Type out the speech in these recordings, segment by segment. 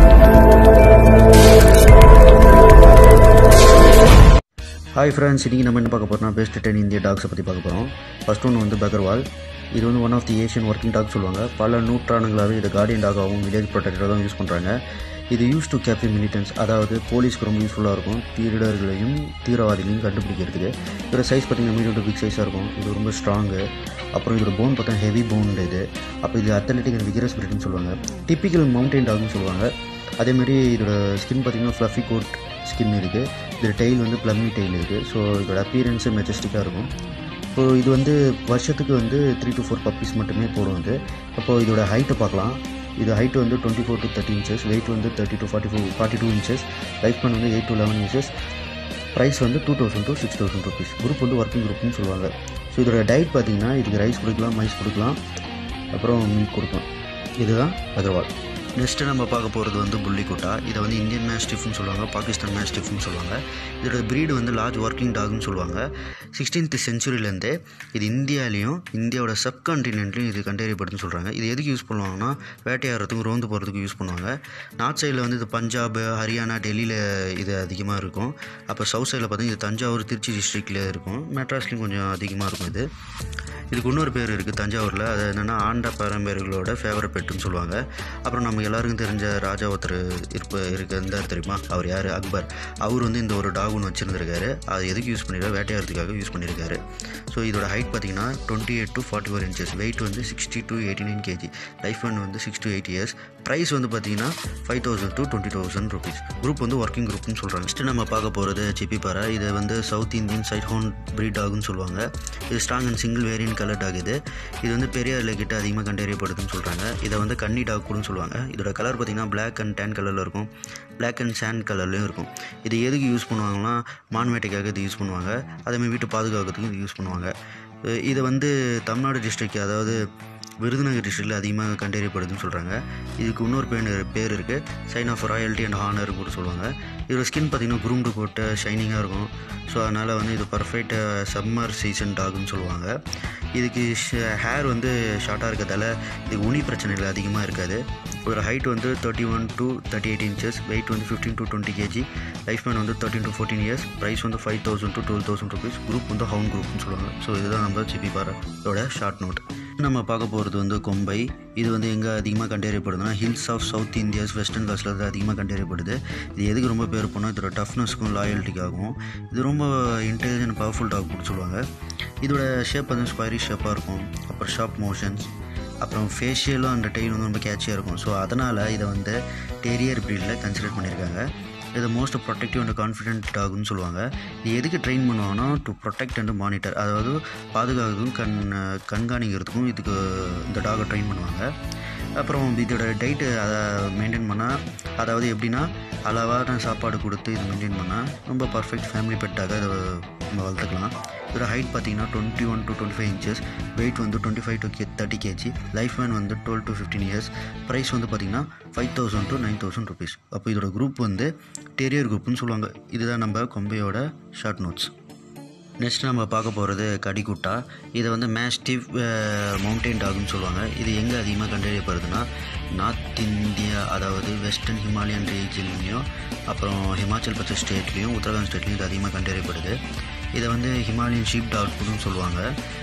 hi friends இன்றைக்கி நம்ம என்ன பார்க்க போகிறோம்னா பெஸ்ட் டென் இந்திய டாக்ஸை பற்றி பார்க்க போகிறோம் ஃபர்ஸ்ட் ஒன்று வந்து பகர்வால் இது வந்து one of the Asian working dog சொல்லுவாங்க பல நூற்றாண்டுகளாகவே இது கார்டியன் டாகாகவும் வில்லேஜ் ப்ரொடெக்டராக தான் யூஸ் பண்ணுறாங்க இது யூஸ் டு கேப்ரி மிலிட்டன்ஸ் அதாவது போலீஸ்க்கு ரொம்ப யூஸ்ஃபுல்லாக இருக்கும் திருடர்களையும் தீவிரவாதிகளையும் கண்டுபிடிக்கிறதுக்கு இதோட சைஸ் பார்த்தீங்கன்னா மீடியம் டு பிக் சைஸாக இருக்கும் இது ரொம்ப ஸ்ட்ராங்கு அப்புறம் இதோட போன் பார்த்தா ஹெவி போன் இது அப்போ இது அத்லட்டிக் அண்ட் விகரஸ் பிரிட்னு சொல்லுவாங்க டிப்பிக்கல் மவுண்டைன் டாக்னு சொல்லுவாங்க அதேமாதிரி இதோட ஸ்கின் பார்த்தீங்கன்னா ஃப்ளஃபி கோட் ஸ்கின் இருக்குது இதோட டெய்ல் வந்து ப்ளம்மி டெய்ல் இருக்குது ஸோ இதோட அப்பியரன்ஸு மெஜஸ்டிக்காக இருக்கும் ஸோ இது வந்து வருஷத்துக்கு வந்து த்ரீ டு ஃபோர் பப்பீஸ் மட்டுமே போடும் இது அப்போது இதோட ஹைட்டை பார்க்கலாம் இது ஹைட் வந்து twenty four to thirty inches weight வந்து thirty to forty four forty two inches life span வந்து eight to eleven inches price வந்து two thousand to six thousand rupees group வந்து ஒர்க்கிங் குரூப்னு சொல்லுவாங்க ஸோ இதோட டயட் பார்த்தீங்கன்னா இதுக்கு ரைஸ் கொடுக்கலாம் மைஸ் கொடுக்கலாம் அப்புறம் மீட் கொடுக்கலாம் இதுதான் அகர்வால் நெக்ஸ்ட்டு நம்ம பார்க்க போகிறது வந்து புள்ளிக்குட்டா இதை வந்து இந்தியன் மேஸ்டிஃப்னு சொல்லுவாங்க பாகிஸ்தான் மேஸ்டிஃப்னு சொல்லுவாங்க இதோட ப்ரீடு வந்து லார்ஜ் ஒர்க்கிங் டாக்னு சொல்லுவாங்க சிக்ஸ்டீன்த் செஞ்சுரியிலேருந்தே இது இந்தியாலையும் இந்தியாவோட சப்கான்டினென்ட்லையும் இது கண்டறியப்படுதுன்னு சொல்கிறாங்க இது எதுக்கு யூஸ் பண்ணுவாங்கன்னா வேட்டையாடுறதுக்கும் ரோந்து போகிறதுக்கும் யூஸ் பண்ணுவாங்க நார்த் சைடில் வந்து இது பஞ்சாப் ஹரியானா டெல்லியில் இது அதிகமாக இருக்கும் அப்போ சவுத் சைடில் பார்த்தீங்கன்னா இது தஞ்சாவூர் திருச்சி டிஸ்ட்ரிக்டில் இருக்கும் மெட்ராஸ்லேயும் கொஞ்சம் அதிகமாக இருக்கும் இது இதுக்கு இன்னொரு பேர் இருக்குது தஞ்சாவூரில் அது என்னென்னா ஆண்ட பாரம்பரியங்களோட ஃபேவரட் பெட்டுன்னு சொல்லுவாங்க அப்புறம் நம்ம எல்லாருக்கும் தெரிஞ்ச ராஜா ஒருத்தர் இருப்ப இருக்க இருந்தார் தெரியுமா அவர் யார் அக்பர் அவர் வந்து இந்த ஒரு டாக் ஒன்று வச்சுருந்துருக்காரு அது எதுக்கு யூஸ் பண்ணிருக்காரு வேட்டையாடுறதுக்காக யூஸ் பண்ணியிருக்காரு ஸோ இதோட ஹைட் பார்த்தீங்கன்னா twenty eight to forty four inches weight வந்து sixty to eighty nine kg life one வந்து six to eight years price வந்து பார்த்தீங்கன்னா five thousand to twenty thousand rupees group வந்து ஒர்க்கிங் குரூப்னு சொல்கிறாங்க நெக்ஸ்ட்டு நம்ம பார்க்க போகிறது சிப்பிப்பாரா இது வந்து south Indian sight hound breed டாக்னு சொல்லுவாங்க இது strong and single variant colour dog இது இது வந்து பெரியாரில் கிட்ட அதிகமாக கண்டறியப்படுதுன்னு சொல்கிறாங்க இதை வந்து கன்னி டாக் கூட சொல்லுவாங்க இதோட கலர் பார்த்திங்கன்னா பிளாக் அண்ட் டேன் கலரில் இருக்கும் பிளாக் அண்ட் சாண்ட் கலர்லேயும் இருக்கும் இது எதுக்கு யூஸ் பண்ணுவாங்கன்னா மான் வேட்டைக்காக இது யூஸ் பண்ணுவாங்க அதேமாதிரி வீட்டு பாதுகாக்கிறதுக்கும் இது யூஸ் பண்ணுவாங்க இதை வந்து தமிழ்நாடு டிஸ்ட்ரிக்ட் அதாவது விருதுநகர் டிஸ்ட்ரிக்டில் அதிகமாக கண்டறியப்படுதுன்னு சொல்கிறாங்க இதுக்கு இன்னொரு பேர் பேர் இருக்குது sign of royalty and honour கூட சொல்லுவாங்க இதோட ஸ்கின் பார்த்திங்கன்னா குரூம்டு போட்டு ஷைனிங்காக இருக்கும் ஸோ அதனால் வந்து இது பர்ஃபெக்ட் சம்மர் சீசன் டாக்னு சொல்லுவாங்க இதுக்கு ஹேர் வந்து ஷார்ட்டாக இருக்கிறதால இதுக்கு உனி பிரச்சனைகள் அதிகமாக இருக்காது ஒரு ஹைட் வந்து thirty one to thirty eight inches weight வந்து fifteen to twenty kg life man வந்து thirteen to fourteen years price வந்து five thousand to twelve thousand rupees group வந்து ஹவுன் குரூப்னு சொல்லுவாங்க ஸோ இதுதான் நம்ம சிபி பாரோட ஷார்ட் நோட் நம்ம பார்க்க போகிறது வந்து கொம்பை இது வந்து எங்கே அதிகமாக கண்டறியப்படுதுன்னா hills of south India's western coast அது அதிகமாக கண்டறியப்படுது இது எதுக்கு ரொம்ப பேர் போனால் இதோட டஃப்னஸ்க்கும் லாயல்ட்டிக்காகவும் இது ரொம்ப இன்டெலிஜென்ட் பவர்ஃபுல் டாக் கூட சொல்லுவாங்க இதோட ஷேப் வந்து ஸ்கொயரி ஷேப்பாக இருக்கும் அப்புறம் ஷார்ப் மோஷன்ஸ் அப்புறம் ஃபேஷியலும் அந்த டெய்ல் வந்து ரொம்ப கேட்சியாக இருக்கும் ஸோ அதனால் இதை வந்து டெரியர் ப்ரீடில் கன்சிடர் பண்ணியிருக்காங்க இது மோஸ்ட் ப்ரொடெக்டிவ் அண்ட் கான்ஃபிடென்ட் டாக்னு சொல்லுவாங்க இது எதுக்கு ட்ரெயின் பண்ணுவாங்கன்னா டு ப்ரொடெக்ட் அண்ட் மானிட்டர் அதாவது பாதுகாக்கிறதுக்கும் கண் கண்காணிக்கிறதுக்கும் இதுக்கு இந்த டாகை ட்ரெயின் பண்ணுவாங்க அப்புறம் இதோட டைட்டு அதை மெயின்டைன் பண்ணால் அதாவது எப்படின்னா அளவான சாப்பாடு கொடுத்து இது மெயின்டைன் பண்ணால் ரொம்ப பர்ஃபெக்ட் ஃபேமிலி பெட்டாக இதை நம்ம வளர்த்துக்கலாம் இதோட ஹைட் பார்த்தீங்கன்னா twenty one to twenty five inches weight வந்து twenty five to K thirty kg life man வந்து twelve to fifteen years price வந்து பார்த்தீங்கன்னா five thousand to nine thousand rupees அப்போ இதோட குரூப் வந்து டெரியர் குரூப்னு சொல்லுவாங்க இதுதான் நம்ம கொம்பையோட ஷார்ட் நோட்ஸ் நெக்ஸ்ட் நம்ம பார்க்க போகிறது கடிக்குட்டா இதை வந்து மேஸ்டிவ் மவுண்டைன் டாக்னு சொல்லுவாங்க இது எங்கே அதிகமாக கண்டறியப்படுதுன்னா நார்த் இந்தியா அதாவது வெஸ்டர்ன் ஹிமாலயன் ரீஜன்லேயும் அப்புறம் ஹிமாச்சல் பிரதேஷ் ஸ்டேட்லேயும் உத்தரகாண்ட் ஸ்டேட்லேயும் இது அதிகமாக கண்டறியப்படுது இதை வந்து ஹிமாலயன் ஷீப் டாக் கூடன்னு சொல்லுவாங்க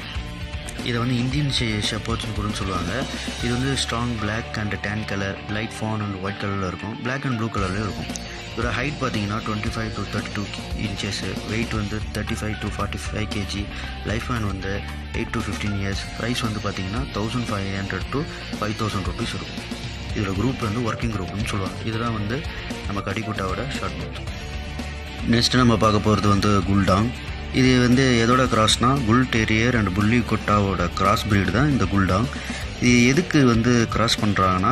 இதை வந்து இந்தியன் ஷே ஷெப்பர்ட்ஸ்னு கூட சொல்லுவாங்க இது வந்து strong black and tan colour light fawn and white கலரில் இருக்கும் பிளாக் அண்ட் ப்ளூ கலர்லேயும் இருக்கும் இதோட ஹைட் பார்த்தீங்கன்னா twenty five to thirty two inches weight வந்து thirty five to forty five kg life man வந்து eight to fifteen years price வந்து பார்த்தீங்கன்னா thousand five hundred to five thousand rupees இருக்கும் இதோட குரூப் வந்து ஒர்க்கிங் குரூப்னு சொல்லுவாங்க இதெல்லாம் வந்து நம்ம கடிக்குட்டாவோட ஷார்ட் நோட் நெக்ஸ்ட்டு நம்ம பார்க்க போகிறது வந்து குல்டாங் இது வந்து எதோட கிராஸ்னா குல் டெரியர் அண்ட் புள்ளி கொட்டாவோட கிராஸ் பிரீடு தான் இந்த குல்டாங் இது எதுக்கு வந்து கிராஸ் பண்ணுறாங்கன்னா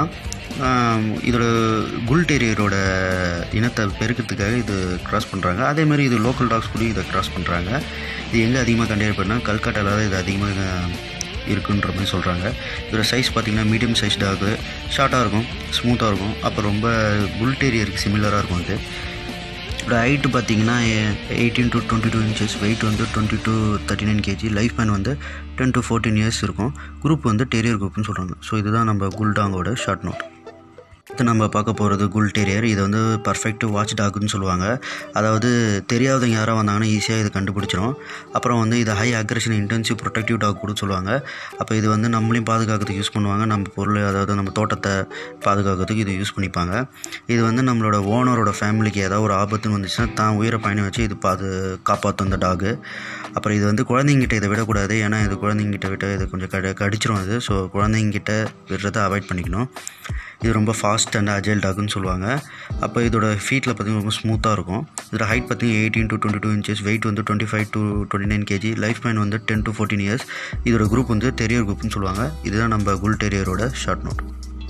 இதோட குல் டெரியரோட இனத்தை பெருக்கிறதுக்காக இது கிராஸ் பண்ணுறாங்க அதேமாதிரி இது லோக்கல் டாக்ஸ் கூட இதை கிராஸ் பண்ணுறாங்க இது எங்கே அதிகமாக கண்டறியப்படுனா கல்கட்டாவில் தான் இது அதிகமாக இருக்குன்ற மாதிரி சொல்கிறாங்க இதோட சைஸ் பார்த்திங்கன்னா மீடியம் சைஸ் டாகு ஷார்ட்டாக இருக்கும் ஸ்மூத்தாக இருக்கும் அப்புறம் ரொம்ப புல் டெரியருக்கு சிமிலராக இருக்கும் இது இதோட ஹைட்டு பார்த்தீங்கன்னா eighteen to twenty two inches weight வந்து twenty two thirty nine kg life man வந்து டென் டு ஃபோர்டீன் இயர்ஸ் இருக்கும் குரூப் வந்து டெரியர் குரூப்னு சொல்கிறாங்க ஸோ இதுதான் நம்ம குல்டாங்கோட ஷார்ட் நோட் அடுத்து நம்ம பார்க்க போகிறது குல் டெரியர் இது வந்து பர்ஃபெக்ட் வாட்ச் டாக்னு சொல்லுவாங்க அதாவது தெரியாதவங்க யாராவது வந்தாங்கன்னா ஈஸியாக இதை கண்டுபிடிச்சிரும் அப்புறம் வந்து இது high aggression intensive protective dog கூட சொல்லுவாங்க அப்போ இது வந்து நம்மளையும் பாதுகாக்கிறதுக்கு யூஸ் பண்ணுவாங்க நம்ம பொருள் அதாவது நம்ம தோட்டத்தை பாதுகாக்கிறதுக்கு இது யூஸ் பண்ணிப்பாங்க இது வந்து நம்மளோட ஓனரோட ஃபேமிலிக்கு ஏதாவது ஒரு ஆபத்துன்னு வந்துச்சுன்னா தான் உயிரை பயணம் வச்சு இது பாது காப்பாற்றும் அந்த டாகு அப்புறம் இது வந்து குழந்தைங்கிட்ட இதை விடக்கூடாது ஏன்னா இது குழந்தைங்கிட்ட விட்டு இது கொஞ்சம் கடி கடிச்சிரும் அது ஸோ குழந்தைங்கிட்ட விடுறதை அவாய்ட் பண்ணிக்கணும் இது ரொம்ப ஃபாஸ்ட் அண்ட் அஜைல் டாக்னு சொல்லுவாங்க அப்போ இதோட ஃபீட்டில் பார்த்திங்கன்னா ரொம்ப ஸ்மூத்தாக இருக்கும் இதோட ஹைட் பார்த்திங்கன்னா eighteen to twenty two inches weight வந்து twenty five to twenty nine kg life man வந்து டென் டு ஃபோர்டீன் இயர்ஸ் இதோட குரூப் வந்து டெரியர் குரூப்னு சொல்லுவாங்க இதுதான் நம்ம குல் டெரியரோட ஷார்ட் நோட்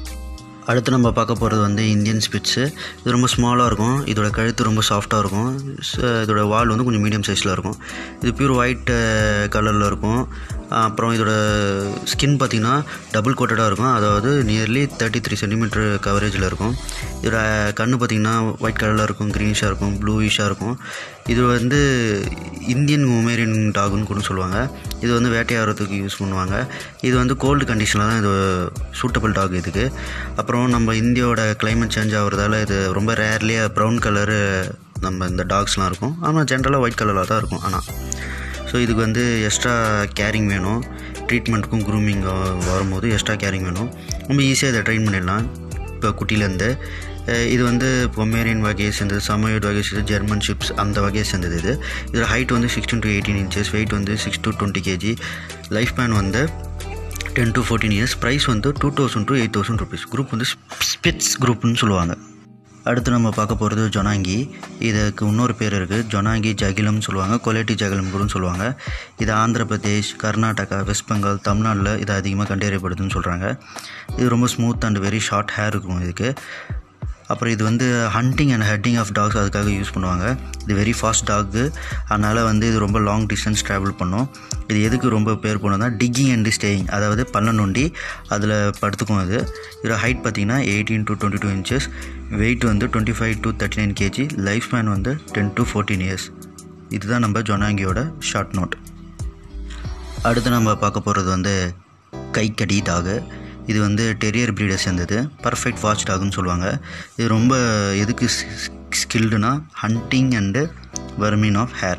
அடுத்து நம்ம பார்க்க போகிறது வந்து இந்தியன் ஸ்பிட்ஸு இது ரொம்ப ஸ்மாலாக இருக்கும் இதோட கழுத்து ரொம்ப சாஃப்டாக இருக்கும் ச- இதோட வால் வந்து கொஞ்சம் மீடியம் சைஸில் இருக்கும் இது பியூர் ஒயிட் கலரில் இருக்கும் அப்புறம் இதோட ஸ்கின் பார்த்திங்கன்னா டபுள் கோட்டடாக இருக்கும் அதாவது நியர்லி தேர்ட்டி த்ரீ சென்டிமீட்டர் கவரேஜில் இருக்கும் இதோட கண்ணு பார்த்திங்கன்னா ஒயிட் கலரில் இருக்கும் க்ரீனிஷாக இருக்கும் ப்ளூயிஷாக இருக்கும் இது வந்து இந்தியன் உமேரியன் டாகுன்னு கூட சொல்லுவாங்க இது வந்து வேட்டையாடுறதுக்கு யூஸ் பண்ணுவாங்க இது வந்து கோல்டு கண்டிஷனில் தான் இது சூட்டபிள் டாக் இதுக்கு அப்புறம் நம்ம இந்தியாவோட climate சேஞ்ச் ஆகுறதால இது ரொம்ப ரேர்லியாக ப்ரௌன் கலரு நம்ம இந்த டாக்ஸ்லாம் இருக்கும் ஆனால் ஜென்ரலாக ஒயிட் கலரில் தான் இருக்கும் ஆனால் ஸோ இதுக்கு வந்து எக்ஸ்ட்ரா கேரிங் வேணும் ட்ரீட்மெண்ட்டுக்கும் க்ரூமிங் வரும்போது எக்ஸ்ட்ரா கேரிங் வேணும் ரொம்ப ஈஸியாக இதை ட்ரெயின் பண்ணிடலாம் இப்போ குட்டிலேருந்து அஹ் இது வந்து பொமேரியன் வகையை சேர்ந்தது சமயோட் வகையை சேர்ந்தது ஜெர்மன் ஷிப்ஸ் அந்த வகையை சேர்ந்தது இது இதோட ஹைட் வந்து sixteen to eighteen inches weight வந்து six to twenty kg life span வந்து ten to fourteen years price வந்து two thousand to eight thousand rupees group வந்து ஸ்பிட்ஸ் குரூப்னு சொல்லுவாங்க அடுத்து நம்ம பார்க்க போகிறது ஜொனாங்கி இதுக்கு இன்னொரு பேர் இருக்குது ஜொனாங்கி ஜகிலம்னு சொல்லுவாங்க கொலேட்டி ஜகிலம் கூடன்னு சொல்லுவாங்க இது ஆந்திர பிரதேஷ் கர்நாடகா வெஸ்ட் பெங்கால் தமிழ்நாட்டில் இது அதிகமாக கண்டறியப்படுதுன்னு சொல்கிறாங்க இது ரொம்ப smooth and very short hair இருக்கும் இதுக்கு அப்புறம் இது வந்து hunting and herding of dogs அதுக்காக யூஸ் பண்ணுவாங்க இது வெரி ஃபாஸ்ட் டாக்கு அதனால் வந்து இது ரொம்ப லாங் டிஸ்டன்ஸ் ட்ராவல் பண்ணும் இது எதுக்கு ரொம்ப பேர் போனதுன்னா டிக்கிங் அண்ட் ஸ்டேயிங் அதாவது பள்ளம் நோண்டி அதில் படுத்துக்கும் அது இதோட ஹைட் பார்த்தீங்கன்னா eighteen to twenty two inches weight வந்து twenty five to thirty nine kg life span வந்து டென் டு ஃபோர்டீன் இயர்ஸ் இதுதான் நம்ம ஜொனாங்கியோட ஷார்ட் நோட் அடுத்து நம்ம பார்க்க போகிறது வந்து கைக்கடி டாகு இது வந்து டெரியர் பிரீடை சேர்ந்தது பர்ஃபெக்ட் வாட்ச் டாகுன்னு சொல்லுவாங்க இது ரொம்ப எதுக்கு ஸ்கில்டுனா hunting and vermin of hare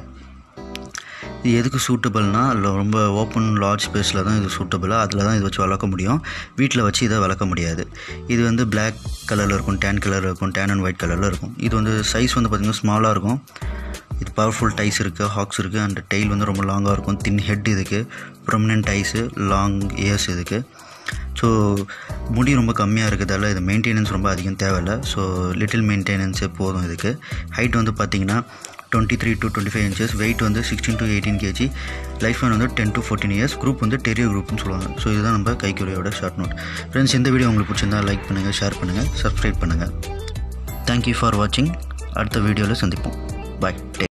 இது எதுக்கு சூட்டபிள்னா ரொம்ப ஓப்பன் லார்ஜ் ஸ்பேஸில் தான் இது சூட்டபிளாக அதில் தான் இது வச்சு வளர்க்க முடியும் வீட்டில் வச்சு இதை வளர்க்க முடியாது இது வந்து Black கலரில் இருக்கும் டேன் கலரில் இருக்கும் டேன் அண்ட் ஒயிட் கலரில் இருக்கும் இது வந்து சைஸ் வந்து பார்த்திங்கன்னா ஸ்மாலாக இருக்கும் இது பவர்ஃபுல் டைஸ் இருக்குது ஹாக்ஸ் இருக்குது அண்ட் டெய்ல் வந்து ரொம்ப லாங்காக இருக்கும் தின் ஹெட் இதுக்கு ப்ரொமினன்ட் டைஸு லாங் இயர்ஸ் இதுக்கு ஸோ முடி ரொம்ப கம்மியாக இருக்கிறதால இது மெயின்டெனன்ஸ் ரொம்ப அதிகம் தேவையில்லை ஸோ லிட்டில் மெயின்டெனன்ஸே போதும் இதுக்கு ஹைட் வந்து பார்த்திங்கன்னா twenty three to twenty five inches weight வந்து sixteen to eighteen kg life வந்து ten to fourteen years group வந்து டெரியோ குரூப்னு சொல்லுவாங்க ஸோ இதுதான் நம்ம கைக்குறையோட ஷார்ட் நோட் ஃப்ரெண்ட்ஸ் இந்த வீடியோ உங்களுக்கு பிடிச்சிருந்தா லைக் பண்ணுங்கள் ஷேர் பண்ணுங்கள் சப்ஸ்கிரைப் பண்ணுங்கள் தேங்க்யூ ஃபார் வாட்சிங் அடுத்த வீடியோவில் சந்திப்போம் பாய்